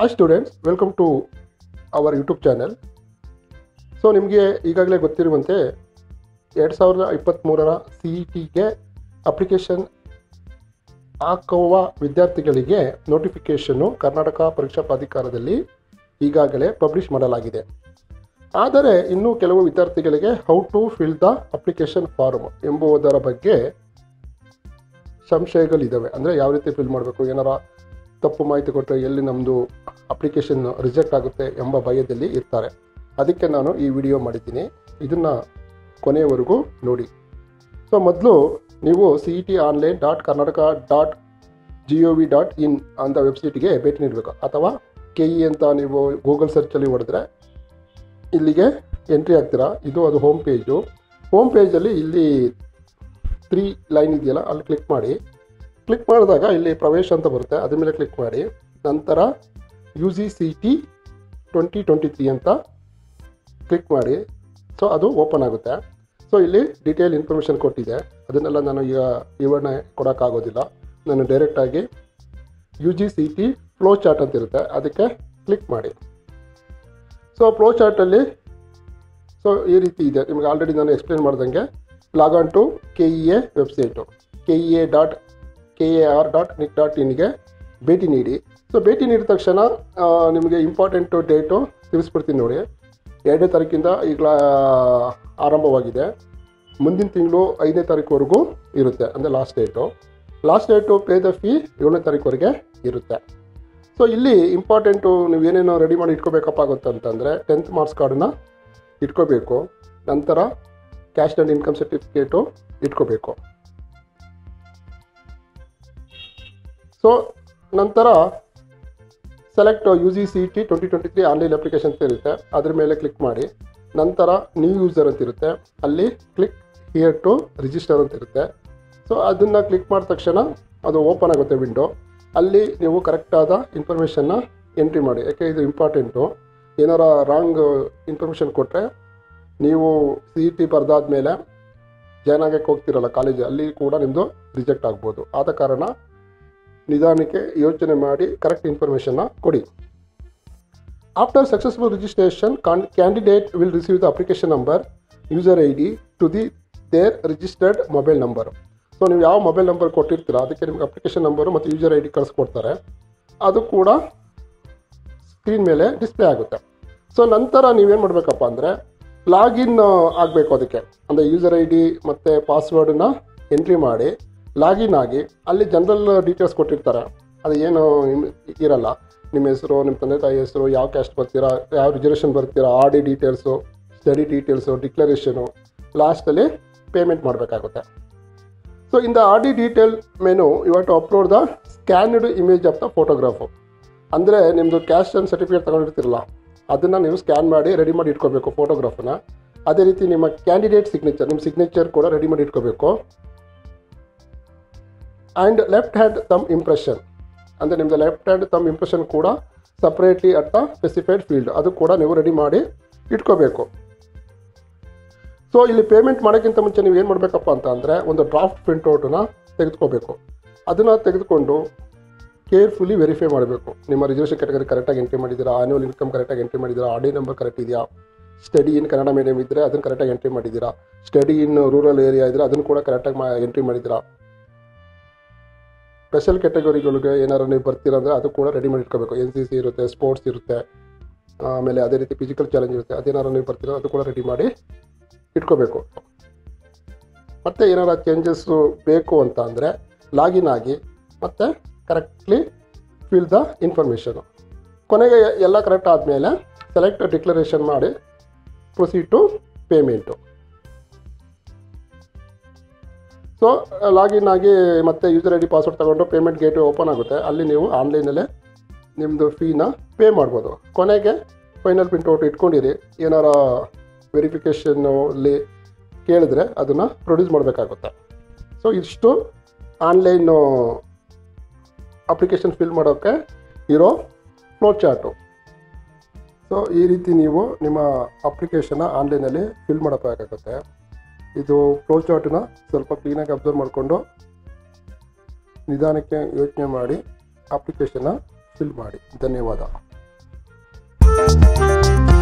hi students welcome to our YouTube channel so ನಿಮಗೆ ಈಗಾಗಲೇ ಗೊತ್ತಿರುವಂತೆ ಎರಡು ಸಾವಿರದ ಇಪ್ಪತ್ತ್ಮೂರರ ಸಿ ಇ ಟಿಗೆ ಅಪ್ಲಿಕೇಶನ್ ಹಾಕುವ ವಿದ್ಯಾರ್ಥಿಗಳಿಗೆ ನೋಟಿಫಿಕೇಷನ್ನು ಕರ್ನಾಟಕ ಪರೀಕ್ಷಾ ಪ್ರಾಧಿಕಾರದಲ್ಲಿ ಈಗಾಗಲೇ ಪಬ್ಲಿಷ್ ಮಾಡಲಾಗಿದೆ ಆದರೆ ಇನ್ನೂ ಕೆಲವು ವಿದ್ಯಾರ್ಥಿಗಳಿಗೆ how to fill the application form ಎಂಬುದರ ಬಗ್ಗೆ ಸಂಶಯಗಳಿದ್ದಾವೆ ಅಂದರೆ ಯಾವ ರೀತಿ ಫಿಲ್ ಮಾಡಬೇಕು ಏನಾರ ತಪ್ಪು ಮಾಹಿತಿ ಕೊಟ್ಟರೆ ಎಲ್ಲಿ ನಮ್ಮದು ಅಪ್ಲಿಕೇಶನ್ ರಿಜೆಕ್ಟ್ ಆಗುತ್ತೆ ಎಂಬ ಭಯದಲ್ಲಿ ಇರ್ತಾರೆ ಅದಕ್ಕೆ ನಾನು ಈ ವಿಡಿಯೋ ಮಾಡಿದ್ದೀನಿ ಇದನ್ನು ಕೊನೆಯವರೆಗೂ ನೋಡಿ ಸೊ ಮೊದಲು ನೀವು C E T online dot Karnataka dot G O V dot in ಅಂತ ವೆಬ್ಸೈಟ್ಗೆ ಭೇಟಿ ನೀಡಬೇಕು ಅಥವಾ ಕೆ ಇ ಅಂತ ನೀವು ಗೂಗಲ್ ಸರ್ಚಲ್ಲಿ ಹೊಡೆದ್ರೆ ಇಲ್ಲಿಗೆ ಎಂಟ್ರಿ ಆಗ್ತೀರಾ ಇದು ಅದು ಹೋಮ್ ಪೇಜು ಹೋಮ್ ಪೇಜಲ್ಲಿ ಇಲ್ಲಿ ತ್ರೀ ಲೈನ್ ಇದೆಯಲ್ಲ ಅಲ್ಲಿ ಕ್ಲಿಕ್ ಮಾಡಿ ಕ್ಲಿಕ್ ಮಾಡಿದಾಗ ಇಲ್ಲಿ ಪ್ರವೇಶ ಅಂತ ಬರುತ್ತೆ ಅದ್ರ ಮೇಲೆ ಕ್ಲಿಕ್ ಮಾಡಿ ನಂತರ U G C T twenty twenty three ಅಂತ ಕ್ಲಿಕ್ ಮಾಡಿ ಸೊ ಅದು ಓಪನ್ ಆಗುತ್ತೆ ಸೊ ಇಲ್ಲಿ ಡೀಟೇಲ್ ಇನ್ಫಾರ್ಮೇಷನ್ ಕೊಟ್ಟಿದೆ ಅದನ್ನೆಲ್ಲ ನಾನು ಈಗ ವಿವರಣೆ ಕೊಡೋಕ್ಕಾಗೋದಿಲ್ಲ ನಾನು ಡೈರೆಕ್ಟಾಗಿ U G C T flow chart ಅಂತ ಇರುತ್ತೆ ಅದಕ್ಕೆ ಕ್ಲಿಕ್ ಮಾಡಿ ಸೊ ಫ್ಲೋ ಚಾರ್ಟಲ್ಲಿ ಸೊ ಈ ರೀತಿ ಇದೆ ನಿಮಗೆ ಆಲ್ರೆಡಿ ನಾನು ಎಕ್ಸ್ಪ್ಲೇನ್ ಮಾಡ್ದಂಗೆ log on to K E A website K E A dot K A R dot nic dot ಇನ್ಗೆ ಭೇಟಿ ನೀಡಿ ಸೊ ಭೇಟಿ ನೀಡಿದ ತಕ್ಷಣ ಆ, ನಿಮಗೆ ಇಂಪಾರ್ಟೆಂಟು ಡೇಟು ತಿಳಿಸ್ಬಿಡ್ತೀನಿ ನೋಡಿ ಎರಡನೇ ತಾರೀಕಿಂದ ಈಗ ಆರಂಭವಾಗಿದೆ ಮುಂದಿನ ತಿಂಗಳು ಐದನೇ ತಾರೀಕುವರೆಗೂ ಇರುತ್ತೆ ಅಂದರೆ last date last date pay the fee ಏಳನೇ ತಾರೀಕುವರೆಗೆ ಇರುತ್ತೆ ಸೊ ಇಲ್ಲಿ ಇಂಪಾರ್ಟೆಂಟು ನೀವು ಏನೇನೋ ರೆಡಿ ಮಾಡಿ ಇಟ್ಕೋಬೇಕಪ್ಪ ಆಗುತ್ತೆ ಅಂತಂದರೆ ಟೆಂತ್ ಮಾರ್ಕ್ಸ್ ಕಾರ್ಡನ್ನ ಇಟ್ಕೋಬೇಕು ನಂತರ ಕ್ಯಾಶ್ ಆ್ಯಂಡ್ ಇನ್ಕಮ್ ಸರ್ಟಿಫಿಕೇಟು ಇಟ್ಕೋಬೇಕು ಸೊ ನಂತರ select U G C T twenty twenty three online application ಅಂತ ಇರುತ್ತೆ ಅದ್ರ ಮೇಲೆ ಕ್ಲಿಕ್ ಮಾಡಿ ನಂತರ ನ್ಯೂ ಯೂಸರ್ ಅಂತ ಇರುತ್ತೆ ಅಲ್ಲಿ ಕ್ಲಿಕ್ ಹಿಯರ್ ಟು ರಿಜಿಸ್ಟರ್ ಅಂತ ಇರುತ್ತೆ ಸೊ ಅದನ್ನು ಕ್ಲಿಕ್ ಮಾಡಿದ ತಕ್ಷಣ ಅದು ಓಪನ್ ಆಗುತ್ತೆ ವಿಂಡೋ ಅಲ್ಲಿ ನೀವು ಕರೆಕ್ಟಾದ ಇನ್ಫಾರ್ಮೇಷನ್ನ ಎಂಟ್ರಿ ಮಾಡಿ ಯಾಕೆ ಇದು ಇಂಪಾರ್ಟೆಂಟು ಏನಾರ ರಾಂಗ್ ಇನ್ಫಾರ್ಮೇಷನ್ ಕೊಟ್ಟರೆ ನೀವು ಸಿ ಇ ಟಿ ಬರೆದಾದ್ಮೇಲೆ ಜಾಯ್ನ್ ಆಗಕ್ಕೆ ಹೋಗ್ತಿರಲ್ಲ ಕಾಲೇಜ್ ಅಲ್ಲಿ ಕೂಡ ನಿಮ್ಮದು ರಿಜೆಕ್ಟ್ ಆಗ್ಬೋದು ಆದ ಕಾರಣ ನಿಧಾನಕ್ಕೆ ಯೋಚನೆ ಮಾಡಿ ಕರೆಕ್ಟ್ ಇನ್ಫಾರ್ಮೇಷನ್ನ ಕೊಡಿ after successful registration candidate will receive the application number user I D to the their registered mobile number so ನೀವು ಯಾವ ಮೊಬೈಲ್ ನಂಬರ್ ಕೊಟ್ಟಿರ್ತೀರ ಅದಕ್ಕೆ ನಿಮ್ಗೆ ಅಪ್ಲಿಕೇಶನ್ ನಂಬರು ಮತ್ತು ಯೂಸರ್ ಐ ಡಿ ಕಳಿಸ್ಕೊಡ್ತಾರೆ ಅದು ಕೂಡ ಸ್ಕ್ರೀನ್ ಮೇಲೆ ಡಿಸ್ಪ್ಲೇ ಆಗುತ್ತೆ ಸೊ ನಂತರ ನೀವೇನು ಮಾಡಬೇಕಪ್ಪ ಅಂದರೆ ಲಾಗಿನ್ ಆಗಬೇಕು ಅದಕ್ಕೆ ಅಂದರೆ ಯೂಸರ್ ಐ ಡಿ ಮತ್ತು ಪಾಸ್ವರ್ಡನ್ನ ಎಂಟ್ರಿ ಮಾಡಿ ಲಾಗಿನ್ ಆಗಿ ಅಲ್ಲಿ ಜನರಲ್ ಡೀಟೇಲ್ಸ್ ಕೊಟ್ಟಿರ್ತಾರೆ ಅದು ಏನು ಇಮ್- ಇರಲ್ಲ ನಿಮ್ಮ ಹೆಸರು ನಿಮ್ಮ ತಂದೆ ತಾಯಿ ಹೆಸರು ಯಾವ ಕ್ಯಾಸ್ಟ್ ಬರ್ತೀರಾ ಯಾವ ರಿಸರ್ವೇಷನ್ ಬರ್ತೀರಾ R D details study details declaration ಲಾಸ್ಟಲ್ಲಿ ಪೇಮೆಂಟ್ ಮಾಡಬೇಕಾಗುತ್ತೆ so in the R D detail menu you have to upload the scanned image of the photograph ಅಂದರೆ ನಿಮ್ಮದು ಕ್ಯಾಶ್ ಆ್ಯಂಡ್ ಸರ್ಟಿಫಿಕೇಟ್ ತಗೊಂಡಿರ್ತಿರಲ್ಲ ಅದನ್ನು ನೀವು ಸ್ಕ್ಯಾನ್ ಮಾಡಿ ರೆಡಿ ಮಾಡಿ ಇಟ್ಕೋಬೇಕು ಫೋಟೋಗ್ರಾಫನ್ನ ಅದೇ ರೀತಿ ನಿಮ್ಮ ಕ್ಯಾಂಡಿಡೇಟ್ ಸಿಗ್ನೇಚರ್ ನಿಮ್ಮ ಸಿಗ್ನೇಚರ್ ಕೂಡ ರೆಡಿ ಮಾಡಿ ಇಟ್ಕೋಬೇಕು and left hand thumb impression ಅಂದರೆ ನಿಮ್ಮದು ಲೆಫ್ಟ್ ಹ್ಯಾಂಡ್ ತಮ್ ಇಂಪ್ರೆಷನ್ ಕೂಡ separately at the specified field ಅದು ಕೂಡ ನೀವು ರೆಡಿ ಮಾಡಿ ಇಟ್ಕೋಬೇಕು ಸೊ ಇಲ್ಲಿ ಪೇಮೆಂಟ್ ಮಾಡೋಕ್ಕಿಂತ ಮುಂಚೆ ನೀವು ಏನು ಮಾಡಬೇಕಪ್ಪ ಅಂತ ಅಂದರೆ ಒಂದು ಡ್ರಾಫ್ಟ್ ಪ್ರಿಂಟ್ಔಟನ್ನ ತೆಗೆದುಕೋಬೇಕು ಅದನ್ನು ತೆಗೆದುಕೊಂಡು ಕೇರ್ಫುಲಿ ವೆರಿಫೈ ಮಾಡಬೇಕು ನಿಮ್ಮ ರಿಸರ್ವೇಷನ್ ಕ್ಯಾಟಗರಿ ಕರೆಕ್ಟಾಗಿ ಎಂಟ್ರಿ ಮಾಡಿದ್ದೀರಾ ಆನ್ಯುವಲ್ ಇನ್ಕಮ್ ಕರೆಕ್ಟಾಗಿ ಎಂಟ್ರಿ ಮಾಡಿದ್ದೀರಾ ಆರ್ ಡಿ ನಂಬರ್ ಕರೆಕ್ಟ್ ಇದೆಯಾ ಸ್ಟಡಿ ಇನ್ ಕನ್ನಡ ಮೀಡಿಯಂ ಇದ್ದರೆ ಅದನ್ನು ಕರೆಕ್ಟಾಗಿ ಎಂಟ್ರಿ ಮಾಡಿದ್ದೀರಾ ಸ್ಟಡಿ ಇನ್ ರೂರಲ್ ಏರಿಯಾ ಇದ್ದರೆ ಅದನ್ನು ಕೂಡ ಕರೆಕ್ಟಾಗಿ ಮಾ ಎಂಟ್ರಿ ಮಾಡಿದ್ದೀರಾ ಸ್ಪೆಷಲ್ ಕ್ಯಾಟಗರಿಗಳಿಗೆ ಏನಾರು ನೀವು ಬರ್ತೀರಾ ಅಂದರೆ ಅದು ಕೂಡ ರೆಡಿ ಮಾಡಿ ಇಟ್ಕೋಬೇಕು ಎನ್ ಸಿ ಸಿ ಇರುತ್ತೆ ಸ್ಪೋರ್ಟ್ಸ್ ಇರುತ್ತೆ ಆಮೇಲೆ ಅದೇ ರೀತಿ ಫಿಸಿಕಲ್ ಚಾಲೆಂಜ್ ಇರುತ್ತೆ ಅದೇನಾರು ನೀವು ಬರ್ತೀರೋ ಅದು ಕೂಡ ರೆಡಿ ಮಾಡಿ ಇಟ್ಕೋಬೇಕು ಮತ್ತು ಏನಾರು ಚೇಂಜಸ್ಸು ಬೇಕು ಅಂತ ಅಂದರೆ ಲಾಗಿನ್ ಆಗಿ ಮತ್ತು ಕರೆಕ್ಟ್ಲಿ ಫಿಲ್ ದ ಇನ್ಫಾರ್ಮೇಷನು ಕೊನೆಗೆ ಎಲ್ಲ ಕರೆಕ್ಟ್ ಆದಮೇಲೆ ಸೆಲೆಕ್ಟ್ ಡಿಕ್ಲರೇಷನ್ ಮಾಡಿ proceed to payment so login ಆಗಿ ಮತ್ತೆ ಯೂಸರ್ ಐ ಡಿ ಪಾಸ್ವರ್ಡ್ ತಗೊಂಡು ಪೇಮೆಂಟ್ ಗೇಟ್ ಓಪನ್ ಆಗುತ್ತೆ ಅಲ್ಲಿ ನೀವು ಆನ್ಲೈನಲ್ಲೇ ನಿಮ್ಮದು ಫೀನ ಪೇ ಮಾಡ್ಬೋದು ಕೊನೆಗೆ ಫೈನಲ್ ಪ್ರಿಂಟ್ಔಟ್ ಇಟ್ಕೊಂಡಿರಿ ಏನಾರ ವೆರಿಫಿಕೇಷನ್ನಲ್ಲಿ ಕೇಳಿದ್ರೆ ಅದನ್ನು ಪ್ರೊಡ್ಯೂಸ್ ಮಾಡಬೇಕಾಗುತ್ತೆ ಸೊ ಇಷ್ಟು ಆನ್ಲೈನು ಅಪ್ಲಿಕೇಶನ್ ಫಿಲ್ ಮಾಡೋಕ್ಕೆ ಇರೋ ಫ್ಲೋ ಚಾರ್ಟು ಸೊ ಈ ರೀತಿ ನೀವು ನಿಮ್ಮ ಅಪ್ಲಿಕೇಶನ್ನ ಆನ್ಲೈನಲ್ಲಿ ಫಿಲ್ ಮಾಡಬೇಕಾಗುತ್ತೆ ಇದು ಫ್ಲೋ ಚಾರ್ಟನ್ನ ಸ್ವಲ್ಪ ಕ್ಲೀನಾಗಿ ಅಬ್ಸರ್ವ್ ಮಾಡಿಕೊಂಡು ನಿಧಾನಕ್ಕೆ ಯೋಚನೆ ಮಾಡಿ ಅಪ್ಲಿಕೇಶನ್ನ ಫಿಲ್ ಮಾಡಿ ಧನ್ಯವಾದ ಧನ್ಯವಾದಗಳು